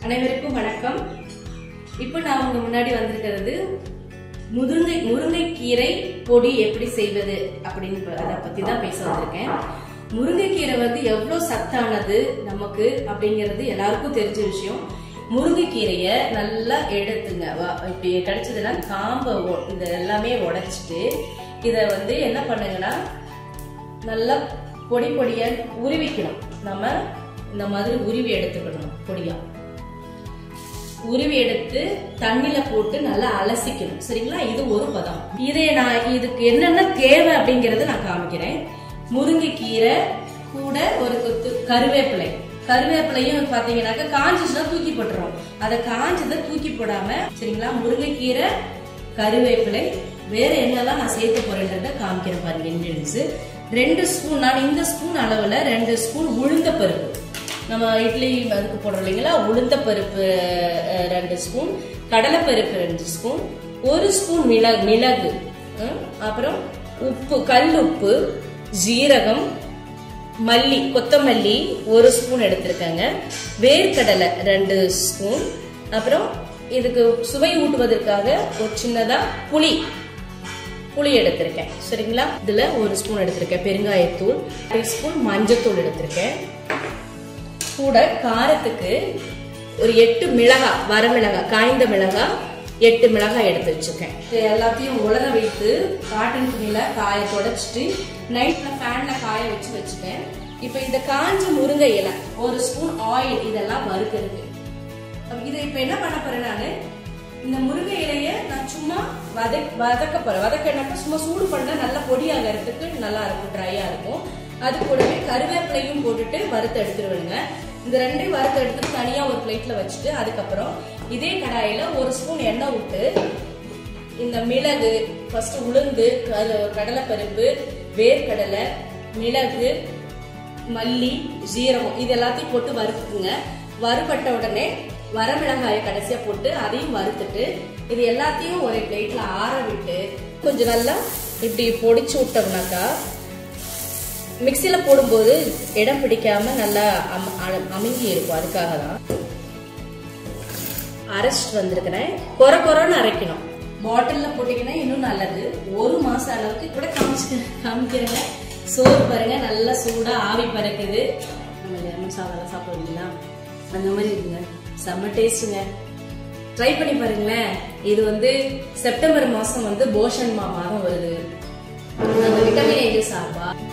அனைவருக்கும் வணக்கம் இப்போ நான் உங்க முன்னாடி வந்திருக்கிறது முருங்கை முருங்கைக்கீரை பொடி எப்படி செய்வது அப்படின்னு ப- அதை பத்தி தான் பேச வந்திருக்கேன் முருங்கைக்கீரை வந்து எவ்வளவு சத்தானது நமக்கு அப்படிங்கிறது எல்லாருக்கும் தெரிஞ்ச விஷயம் முருங்கைக்கீரைய நல்லா எடுத்துங்க வா- இப்படி கிடைச்சதுன்னா காம்பை ஒ- இந்த எல்லாமே உடைச்சிட்டு இத வந்து என்ன பண்ணுங்கன்னா நல்லா பொடி பொடியா உருவிக்கணும் நம்ம இந்த மாதிரி உருவி எடுத்துக்கணும் பொடியா உருவி எடுத்து தண்ணில போட்டு நல்லா அலசிக்கணும் சரிங்களா இது ஒரு பதம் இதை நான் இதுக்கு என்னென்ன தேவை அப்படிங்கறத நான் காமிக்கிறேன் முருங்கைக்கீரை கூட ஒரு கொத்து கருவேப்பிலை கருவேப்பிலையும் பாத்தீங்கன்னாக்கா காஞ்சிச்சுன்னா தூக்கி போட்டுரும் அதை காஞ்சதை தூக்கி போடாம சரிங்களா முருங்கைக்கீரை கருவேப்பிலை வேற என்னெல்லாம் நான் சேர்த்து போறேன்றத காமிக்கிறேன் பாருங்க இன்கிரீடியன்ஸ் ரெண்டு ஸ்பூன் நான் இந்த ஸ்பூன் அளவுல ரெண்டு ஸ்பூன் உளுந்த பருப்பு நம்ம இட்லி அதுக்கு போடுறோம் இல்லைங்களா உளுந்த பருப்பு அஹ், ரெண்டு ஸ்பூன் கடலைப்பருப்பு ரெண்டு ஸ்பூன் ஒரு ஸ்பூன் மிளகு மிளகு ஹம், அப்புறம் உப்பு கல் உப்பு ஜீரகம் மல்லி கொத்தமல்லி ஒரு ஸ்பூன் எடுத்திருக்கேங்க வேர்க்கடலை ரெண்டு ஸ்பூன் அப்புறம் இதுக்கு சுவை ஊட்டுவதற்காக ஒரு சின்னதா புளி புளி எடுத்திருக்கேன் சரிங்களா இதுல ஒரு ஸ்பூன் எடுத்திருக்கேன் பெருங்காயத்தூள் ஒரு ஸ்பூன் மஞ்சத்தூள் எடுத்திருக்கேன் கூட காரத்துக்கு ஒரு எட்டு மிளகாய் வரமிளகாய் காய்ந்த மிளகாய் எட்டு மிளகாய் எடுத்து வச்சிருக்கேன் இது எல்லாத்தையும் உலர வைத்து காட்டன் துணியில காய தொடச்சிட்டு நைட்ல ஃபேன்ல காய வச்சு வச்சுட்டேன் இப்போ இந்த காஞ்ச முருங்கை இலை ஒரு ஸ்பூன் ஆயில் இதெல்லாம் வறுக்கிறது அப்ப இதை இப்ப என்ன பண்ண போறேன் நானு இந்த முருங்கை இலைய நான் சும்மா வதக் வதக்க போறேன் வதக்கினாக்கா சும்மா சூடு பண்ணா நல்லா பொடியாகிறதுக்கு நல்லா இருக்கும் ட்ரையா இருக்கும் அது கூடவே கருவேப்பிலையும் போட்டுட்டு வறுத்து எடுத்துருவேங்க இந்த ரெண்டையும் வறுத்து எடுத்துட்டு தனியா ஒரு பிளேட்ல வச்சுட்டு அதுக்கப்புறம் இதே கடாயில ஒரு ஸ்பூன் எண்ணெய் விட்டு இந்த மிளகு ஃபர்ஸ்ட் உளுந்து கரு- கடலைப்பருப்பு வேர்க்கடலை மிளகு மல்லி ஜீரகம் இது எல்லாத்தையும் போட்டு வறுத்துக்குங்க வறுபட்ட உடனே வரமிளகாயை கடைசியா போட்டு அதையும் வறுத்துட்டு இது எல்லாத்தையும் ஒரு பிளேட்ல ஆற விட்டு கொஞ்சம் நல்லா இப்படி பொடிச்சு விட்டோம்னாக்கா மிக்சியில போடும்போது இடம் பிடிக்காம நல்லா அம- அ- அமுங்கி இருக்கும் அதுக்காக தான் அரைச்சிட்டு வந்திருக்கிறேன் கொர கொரன்னு அரைக்கணும் பாட்டில்ல போட்டீங்கன்னா இன்னும் நல்லது ஒரு மாசம் அளவுக்கு கூட காமிச்சு காமிக்கிறேங்க சோறு பாருங்க நல்லா சூடா ஆவி பறக்குது நம்ம லெமன் சாதம் சாப்பிடுவீங்களா அந்த மாதிரி இருக்குங்க செம்ம டேஸ்ட்டுங்க ட்ரை பண்ணி பாருங்களேன் இது வந்து செப்டம்பர் மாசம் வந்து போஷன் மா மாதம் வருது அந்த விட்டமின் ஏஜ் சார்பா